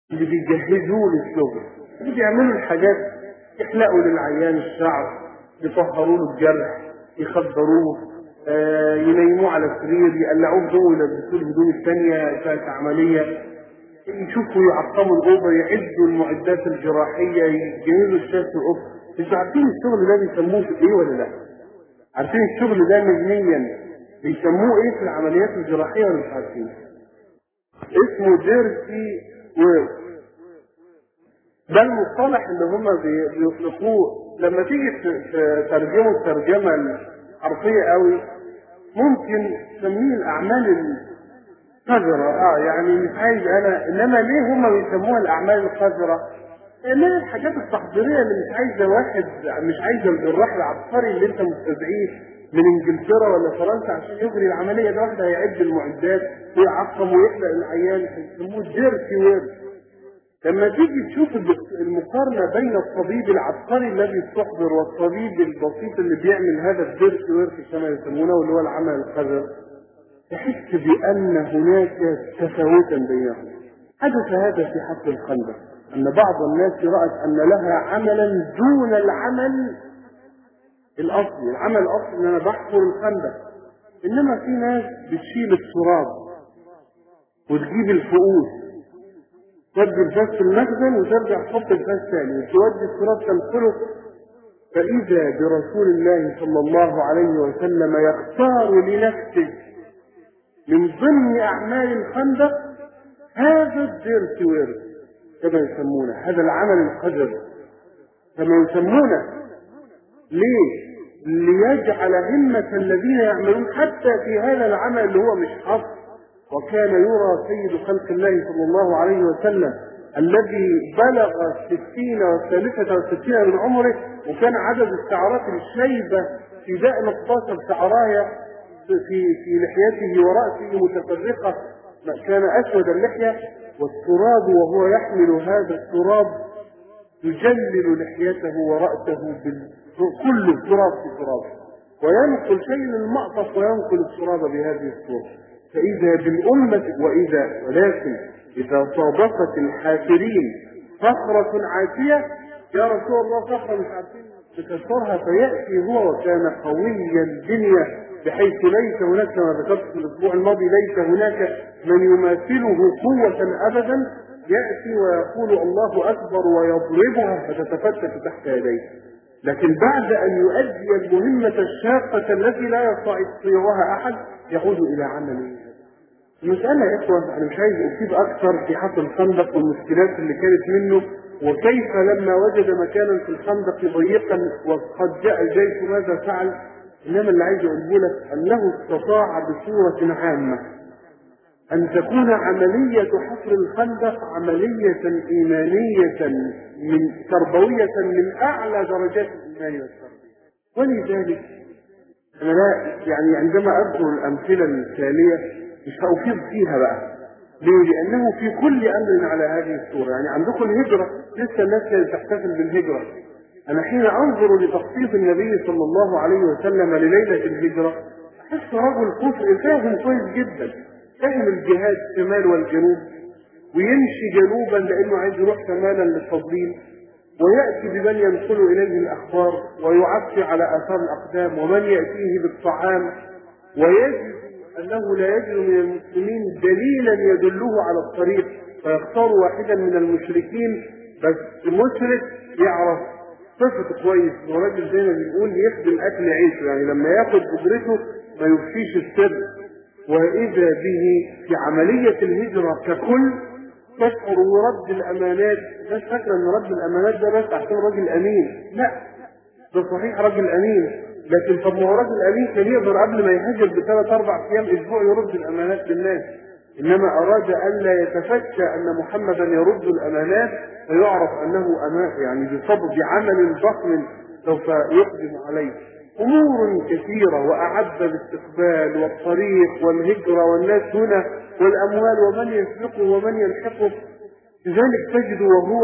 اللي بيجهزوه للشغل اللي بيعملوا الحاجات يحلقوا للعيان الشعر يطهروا له الجرح يخدروه آه ينيموه على السرير يقلعوه هدوم يلبسوه الهدوم الثانيه بتاعت عمليه يشوفوا يعقموا الاوضه يعدوا المعدات الجراحيه يجهزوا الشاشه الاوضه انتوا عارفين الشغل ده بيسموه في ايه ولا لا؟ عارفين الشغل ده مهنيا بيسموه ايه في العمليات الجراحيه ولا مش عارفين؟ اسمه ديرتي ويرك ده المصطلح اللي هم بيطلقوه لما تيجي تترجمه الترجمه الحرفيه قوي ممكن تسميه الاعمال القذره اه يعني مش عايز انا انما ليه هم بيسموها الاعمال القذره؟ لانها الحاجات التحضيريه اللي مش عايزه واحد مش عايزه الجراح العبقري اللي انت مستدعيه من انجلترا ولا فرنسا عشان يجري العمليه ده واحد هيعد المعدات ويعقم ويحلق العيان يسموه ديرتي ويرك لما تيجي تشوف المقارنه بين الطبيب العبقري الذي يستحضر والطبيب البسيط اللي بيعمل هذا الديرتي ويرك كما يسمونه واللي هو العمل القذر تحس بان هناك تفاوتا بينهم حدث هذا في حفل الخندق ان بعض الناس رأت ان لها عملا دون العمل الاصلي العمل الاصلي ان انا بحفر الخندق انما في ناس بتشيل التراب وتجيب الفؤوس تودي الفاس في المخزن وترجع تحط الفاس ثاني وتودي التراب تنقله فإذا برسول الله صلى الله عليه وسلم يختار لنفسه من ضمن أعمال الخندق هذا الديرتي ويرد كما يسمونه هذا العمل القذر كما يسمونه ليه؟ ليجعل همة الذين يعملون حتى في هذا العمل اللي هو مش حظ وكان يرى سيد خلق الله صلى الله عليه وسلم الذي بلغ الستين والثالثة والستين من عمره وكان عدد الشعرات الشيبة في دقن 11 شعراية في في لحيته ورأسه متفرقة كان أسود اللحية والتراب وهو يحمل هذا التراب يجلل لحيته ورأسه كل التراب في تراب وينقل شيء المأطف وينقل التراب بهذه الصورة فإذا بالأمة وإذا ولكن إذا صادفت الحافرين صخرة عاتية يا رسول الله صخرة مش عارفين تكسرها فيأتي هو وكان قوي الدنيا بحيث ليس هناك كما ذكرت في الأسبوع الماضي ليس هناك من يماثله قوة أبدا يأتي ويقول الله أكبر ويضربها فتتفتت تحت يديه لكن بعد أن يؤدي المهمة الشاقة التي لا يستطيعها أحد يعود إلى عمله المسألة يا إخوة أنا مش عايز أصيب أكثر في حفر الخندق والمشكلات اللي كانت منه وكيف لما وجد مكانا في الخندق ضيقا وقد جاء الجيش ماذا فعل إنما اللي عايز أقوله لك أنه استطاع بصورة عامة أن تكون عملية حفر الخندق عملية إيمانية من تربوية من أعلى درجات الإيمان والتربية ولذلك أنا لا يعني عندما أذكر الأمثلة التالية مش هأفيض فيها بقى ليه؟ لأنه في كل أمر على هذه الصورة يعني عندكم الهجرة لسه الناس كانت تحتفل بالهجرة أنا حين أنظر لتخطيط النبي صلى الله عليه وسلم لليلة الهجرة أحس رجل كفر فاهم كويس جدا فاهم الجهاد الشمال والجنوب ويمشي جنوبا لأنه عايز يروح شمالا للتضليل ويأتي بمن ينقل إليه الأخبار ويعفي على آثار الأقدام ومن يأتيه بالطعام ويجد أنه لا يجد من المسلمين دليلا يدله على الطريق فيختار واحدا من المشركين بس مشرك يعرف صفته كويس وراجل زي ما بيقول يخدم أكل عيشه يعني لما ياخد أجرته ما يفشيش السر وإذا به في عملية الهجرة ككل تشعر برد الأمانات مش فاكرة إن رد الأمانات ده بس عشان راجل أمين لا ده صحيح راجل أمين لكن طب ما هو راجل أمين كان يقدر قبل ما يهاجر بثلاث أربع أيام أسبوع يرد الأمانات للناس إنما أراد ألا يتفشى أن محمدا يرد الأمانات فيعرف أنه أمان يعني بسبب بعمل ضخم سوف يقدم عليه أمور كثيرة وأعد الاستقبال والطريق والهجرة والناس هنا والأموال ومن يسبقه ومن يلحقه لذلك تجد وهو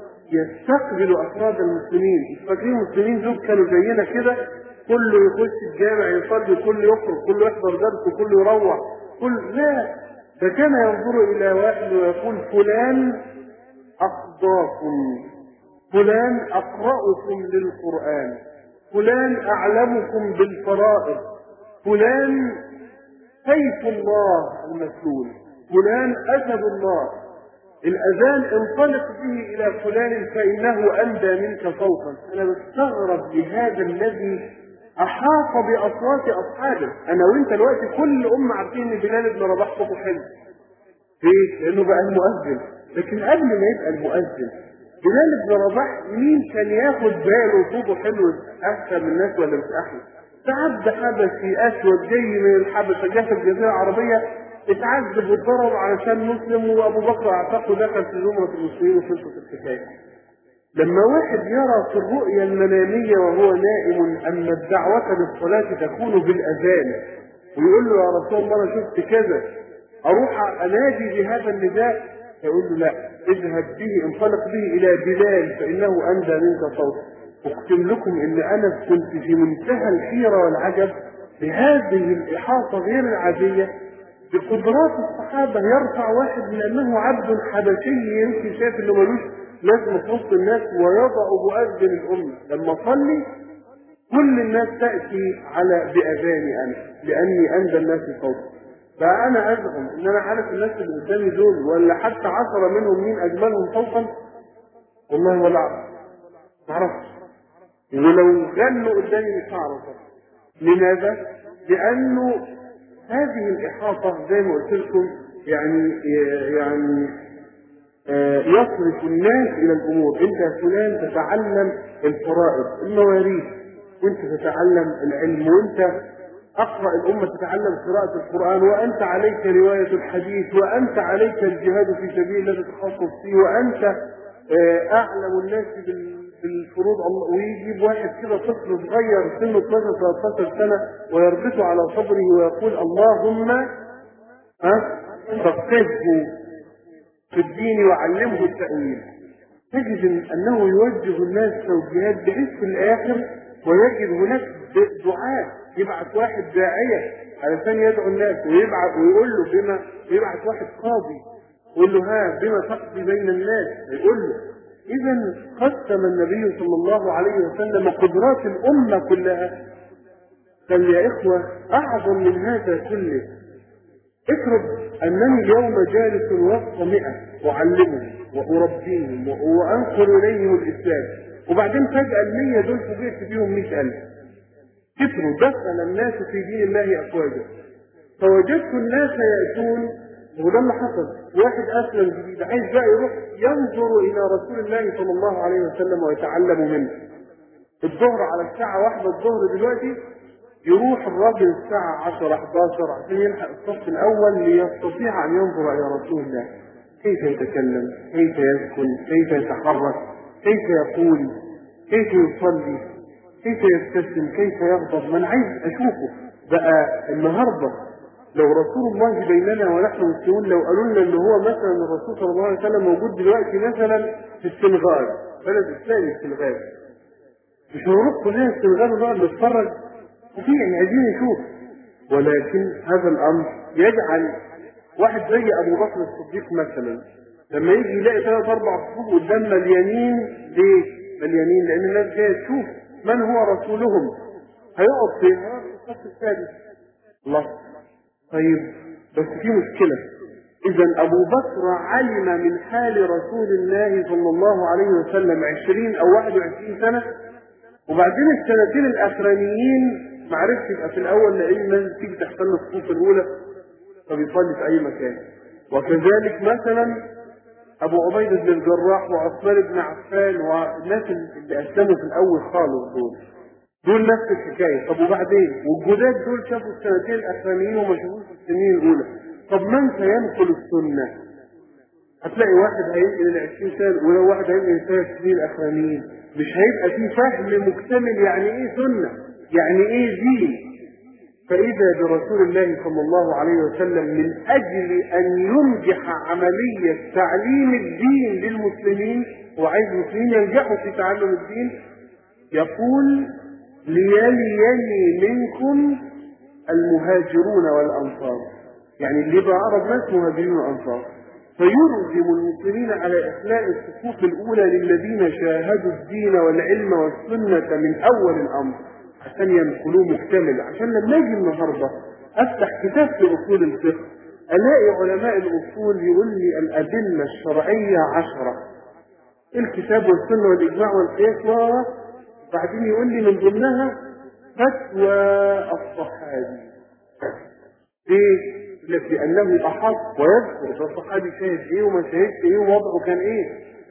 يستقبل أفراد المسلمين فاكرين المسلمين دول كانوا زينا كده كله يخش الجامع يصلي كله يخرج كله يحضر درس كله يروح كل لا فكان ينظر إلى واحد ويقول فلان أقضاكم فلان أقرأكم للقرآن فلان أعلمكم بالفرائض فلان سيف الله المسلول فلان أسد الله الأذان انطلق به إلى فلان فإنه أندى منك صوتا أنا بستغرب لهذا الذي أحاط بأصوات أصحابه أنا وأنت دلوقتي كل أمة عارفين إن بلال بن رباح صوته حلو ليه؟ لأنه بقى المؤذن لكن قبل ما يبقى المؤذن بلال بن رباح مين كان ياخد باله صوته حلو أحسن من الناس ولا مش أحسن؟ ده عبد حبشي أسود جاي من الحبشة جه في الجزيرة العربية اتعذب واتضرب علشان مسلم وابو بكر اعتقد دخل في زمرة المسلمين وخلصت الحكاية. لما واحد يرى في الرؤيا المنامية وهو نائم أن الدعوة للصلاة تكون بالأذان ويقول له يا رسول الله أنا شفت كذا أروح أنادي بهذا النداء فيقول له لا اذهب به انطلق به إلى بلال فإنه أندى منك صوت أقسم لكم إن أنا كنت في منتهى الحيرة والعجب بهذه الإحاطة غير العادية بقدرات الصحابة يرفع واحد من أنه عبد حبشي يمكن شايف إنه ملوش لازم في وسط الناس ويضع مؤذن الأمة لما أصلي كل الناس تأتي على بأذاني أنا لأني أندى الناس صوتا فأنا أزعم إن أنا عارف الناس اللي قدامي دول ولا حتى عشرة منهم مين أجملهم صوتا والله ولا أعرف معرفش ولو غنوا قدامي مش هعرف لماذا؟ لأنه هذه الإحاطة زي ما قلت لكم يعني يعني يصرف الناس إلى الأمور أنت يا فلان تتعلم الفرائض المواريث وأنت تتعلم العلم وأنت أقرأ الأمة تتعلم قراءة القرآن وأنت عليك رواية الحديث وأنت عليك الجهاد في سبيل الله تتخصص فيه وأنت أعلم الناس بالفروض الله ويجيب واحد كده طفل صغير سنه 12 13 سنة ويربطه على صدره ويقول اللهم ها فقهه في الدين وعلمه التأويل تجد أنه يوجه الناس توجيهات بحيث في الآخر ويجد هناك دعاء يبعث واحد داعية علشان يدعو الناس ويبعث ويقول له بما يبعث واحد قاضي يقول له ها بما تقضي بين الناس يقول له إذا قسم النبي صلى الله عليه وسلم قدرات الأمة كلها بل يا إخوة أعظم من هذا كله افرض أنني اليوم جالس وسط مئة أعلمهم وأربيهم وأنقل إليهم الإسلام وبعدين فجأة المية دول فوجئت بيهم مئة ألف كثروا دخل الناس في دين الله أفواجا فوجدت الناس يأتون وده اللي حصل واحد أسلم جديد عايز بقى يروح ينظر إلى رسول الله صلى الله عليه وسلم ويتعلم منه الظهر على الساعة واحدة الظهر دلوقتي يروح الراجل الساعة 10 11 عشان يلحق الصف الأول ليستطيع أن ينظر إلى رسول الله كيف يتكلم كيف يسكن كيف يتحرك كيف يقول كيف يصلي كيف يبتسم كيف يغضب من عايز أشوفه بقى النهاردة لو رسول الله بيننا ونحن مسلمون لو قالوا لنا ان هو مثلا الرسول صلى الله عليه وسلم موجود دلوقتي مثلا في السنغال بلد اسلامي السنغال مش هنروح كلنا السنغال ونقعد نتفرج وفي يعني عايزين نشوف ولكن هذا الامر يجعل واحد زي ابو بكر الصديق مثلا لما يجي يلاقي ثلاث اربع صفوف قدام مليانين ليه؟ مليانين لان الناس جايه تشوف من هو رسولهم هيقعد فين؟ هيقعد في الصف الثالث الله طيب بس في مشكله إذا أبو بكر علم من حال رسول الله صلى الله عليه وسلم عشرين أو واحد وعشرين سنة وبعدين السنتين الأخرانيين ما عرفش يبقى في الأول لأن الناس تيجي تحتل الصفوف الأولى فبيصلي في أي مكان وكذلك مثلا أبو عبيدة بن الجراح وعثمان بن عفان والناس اللي أسلموا في الأول خالص دول دول نفس الحكاية طب وبعدين والجداد دول شافوا السنتين الأخرانيين وما شافوش السنين الأولى طب من سينقل السنة؟ هتلاقي واحد هينقل ال 20 سنة ولو واحد هينقل الثلاث سنين الأخرانيين مش هيبقى في فهم مكتمل يعني إيه سنة؟ يعني إيه دين؟ فإذا برسول الله صلى الله عليه وسلم من أجل أن ينجح عملية تعليم الدين للمسلمين وعايز المسلمين ينجحوا في تعلم الدين يقول ليليني منكم المهاجرون والأنصار يعني اللي يبقى عرب ناس مهاجرين وأنصار فيرغم المسلمين على إخلاء الصفوف الأولى للذين شاهدوا الدين والعلم والسنة من أول الأمر عشان ينقلوه مكتمل عشان لما أجي النهاردة أفتح كتاب في أصول الفقه ألاقي علماء الأصول يقول لي الأدلة الشرعية عشرة الكتاب والسنة والإجماع والقياس وبعدين يقول لي من ضمنها فتوى الصحابي ليه؟ لك لأنه أحط ويذكر ده الصحابي شاهد إيه وما شاهدش إيه ووضعه كان إيه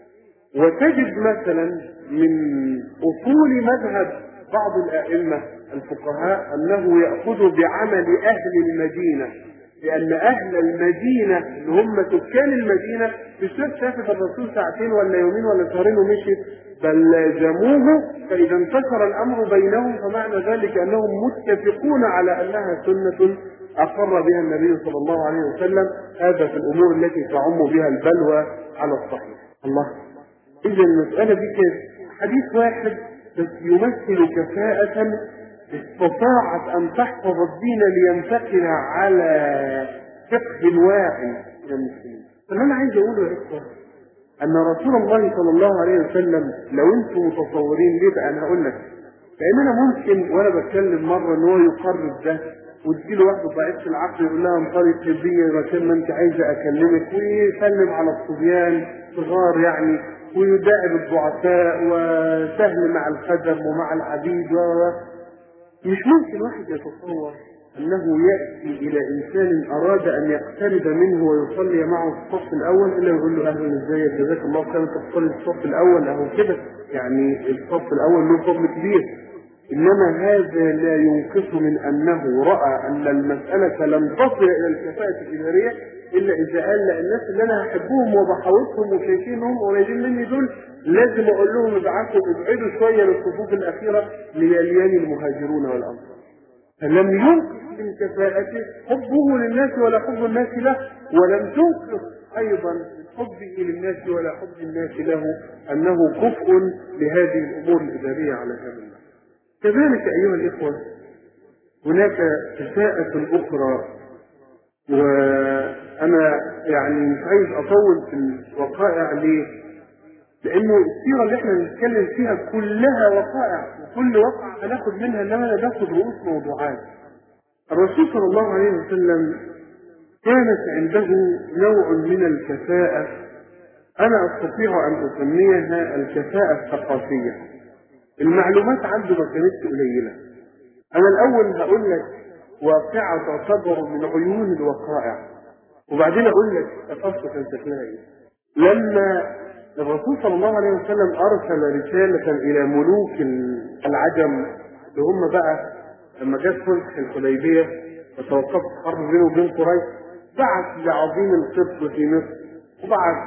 وتجد مثلا من أصول مذهب بعض الأئمة الفقهاء أنه يأخذ بعمل أهل المدينة لأن أهل المدينة اللي هم سكان المدينة مش ناس شافت الرسول ساعتين ولا يومين ولا شهرين ومشيت بل لازموه فإذا انتشر الأمر بينهم فمعنى ذلك أنهم متفقون على أنها سنة أقر بها النبي صلى الله عليه وسلم هذا في الأمور التي تعم بها البلوى على الصحيح الله إذا المسألة دي كانت حديث واحد بس يمثل كفاءة استطاعت أن تحفظ الدين لينتقل على فقه واعي من المسلمين فاللي أنا عايز أقوله يا إخوة أن رسول الله صلى الله عليه وسلم لو أنتم متصورين ليه بقى أنا هقول لك لأن أنا ممكن وأنا بتكلم مرة إن هو يقرب ده وتجيله واحد ضعيف العقل يقول لها انطلق طبية مكان ما أنت عايزة أكلمك ويسلم على الصبيان صغار يعني ويداعب الضعفاء وسهل مع الخدم ومع العبيد و مش ممكن واحد يتصور انه ياتي الى انسان اراد ان يقترب منه ويصلي معه في الصف الاول الا يقول له اهلا ازيك جزاك الله خير انت تصلي في الصف الاول اهو كده يعني الصف الاول له فضل كبير انما هذا لا ينقص من انه راى ان المساله لم تصل الى الكفاءه الاداريه الا اذا قال لا الناس اللي انا هحبهم وبحاوطهم وشايفينهم قريبين مني دول لازم اقول لهم ابعثوا ابعدوا شويه للصفوف الاخيره ليليان المهاجرون والانصار. فلم ينقص من كفاءته حبه للناس ولا حب الناس له ولم تنقص ايضا من حبه للناس ولا حب الناس له انه كفء لهذه الامور الاداريه على هذا النحو. كذلك ايها الاخوه هناك كفاءة أخرى وأنا يعني مش عايز أطول في الوقائع ليه؟ لأنه السيرة اللي احنا بنتكلم فيها كلها وقائع وكل وقعة هناخد منها إنما ناخد رؤوس موضوعات. الرسول صلى الله عليه وسلم كانت عنده نوع من الكفاءة أنا أستطيع أن أسميها الكفاءة الثقافية. المعلومات عنده ما كانتش قليلة. أنا الأول هقول لك واقعة تعتبر من عيون الوقائع وبعدين أقول لك ثقافته كان شكلها إيه. لما الرسول صلى الله عليه وسلم أرسل رسالة إلى ملوك العجم اللي هم بقى لما جت صلح الحديبية وتوقفت الحرب بينه وبين قريش بعث لعظيم القبط في مصر وبعث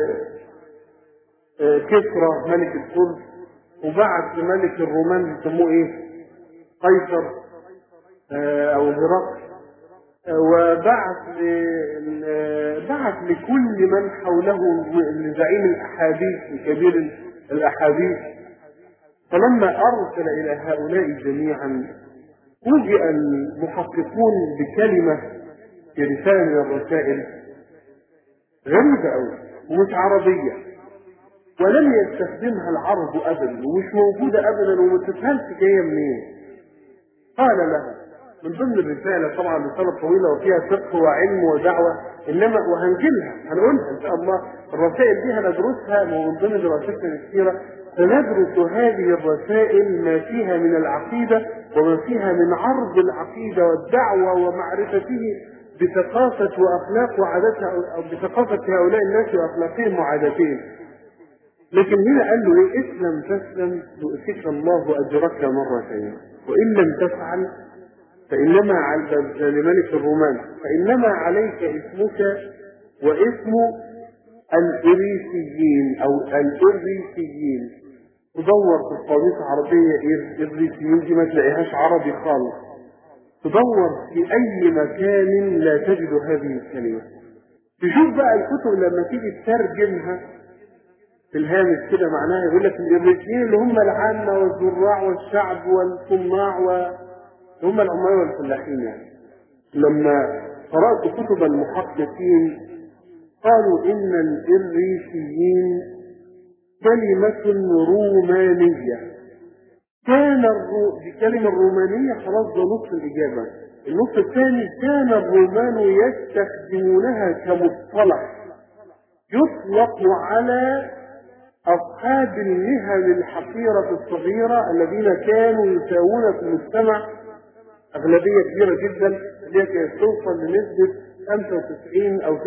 لكسرى ملك الفرس وبعث لملك الرومان بيسموه ايه؟ قيصر او هرقل وبعث بعث لكل من حوله لزعيم الاحاديث وكبير الاحاديث فلما ارسل الى هؤلاء جميعا فوجئ المحققون بكلمه في رساله من الرسائل غريبه قوي ومش عربيه ولم يستخدمها العرب ابدا ومش موجوده ابدا وما تفهمش جايه منين قال له من ضمن الرسالة طبعا رسالة طويلة وفيها فقه وعلم ودعوة إنما وهنجيلها هنقولها إن شاء الله الرسائل دي هندرسها ومن ضمن دراستنا الكثيرة سندرس هذه الرسائل ما فيها من العقيدة وما فيها من عرض العقيدة والدعوة ومعرفته بثقافة وأخلاق وعاداتها أو بثقافة هؤلاء الناس وأخلاقهم وعاداتهم. لكن هنا قال له إيه؟ اسلم تسلم يؤتيك الله أجرك مرتين وإن لم تفعل فإنما على لملك الرومان فإنما عليك اسمك واسم الإريسيين أو الإريسيين تدور في القاموس العربية الإريسيين دي ما تلاقيهاش عربي خالص تدور في أي مكان لا تجد هذه الكلمة تشوف بقى الكتب لما تيجي تترجمها في الهامش كده معناها يقول لك الإريسيين اللي هم العامة والزراع والشعب والصناع و هم العمال والفلاحين يعني لما قرأت كتب المحققين قالوا إن الإريسيين كلمة رومانية كان الرو... دي كلمة الرومانية خلاص ده نص الإجابة النص الثاني كان الرومان يستخدمونها كمصطلح يطلق على أصحاب المهن الحقيرة الصغيرة الذين كانوا يساوون في المجتمع أغلبية كبيرة جدا اللي هي كانت توصل لنسبة 95 أو 99%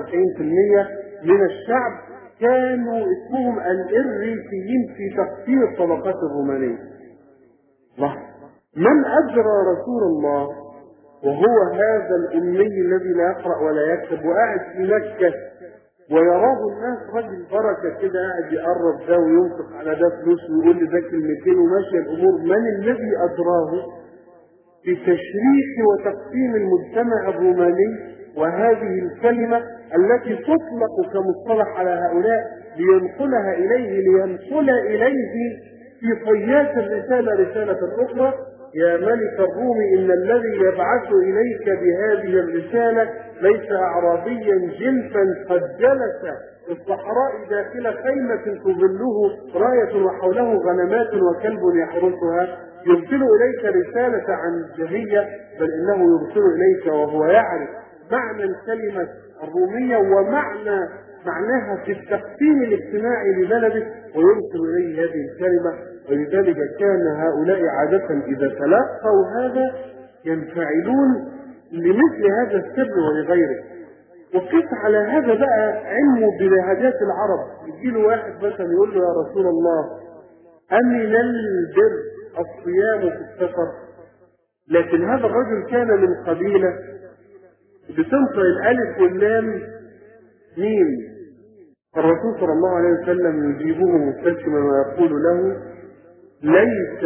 من الشعب كانوا اسمهم الإريسيين في تقصير الطبقات الرومانية. الله من أجرى رسول الله وهو هذا الأمي الذي لا يقرأ ولا يكتب وقاعد في مكة ويراه الناس رجل بركة كده قاعد يقرب ده وينفق على ده فلوس ويقول لي ده كلمتين وماشية الأمور من الذي أجراه في تشريح وتقسيم المجتمع الروماني وهذه الكلمة التي تطلق كمصطلح على هؤلاء لينقلها إليه لينقل إليه في طيات الرسالة رسالة أخرى يا ملك الروم إن الذي يبعث إليك بهذه الرسالة ليس أعرابيا جلفا قد جلس في الصحراء داخل خيمة تظله راية وحوله غنمات وكلب يحرسها يرسل إليك رسالة عن الجهية بل إنه يرسل إليك وهو يعرف معنى الكلمة الرومية ومعنى معناها في التقسيم الاجتماعي لبلده ويرسل إليه هذه الكلمة ولذلك كان هؤلاء عادة إذا تلقوا هذا ينفعلون لمثل هذا السر ولغيره وقف على هذا بقى علمه بلهجات العرب يجي له واحد مثلا يقول له يا رسول الله أمن البر الصيام في السفر لكن هذا الرجل كان من قبيلة بتنطق الألف واللام ميم الرسول صلى الله عليه وسلم يجيبه مبتسما ويقول له ليس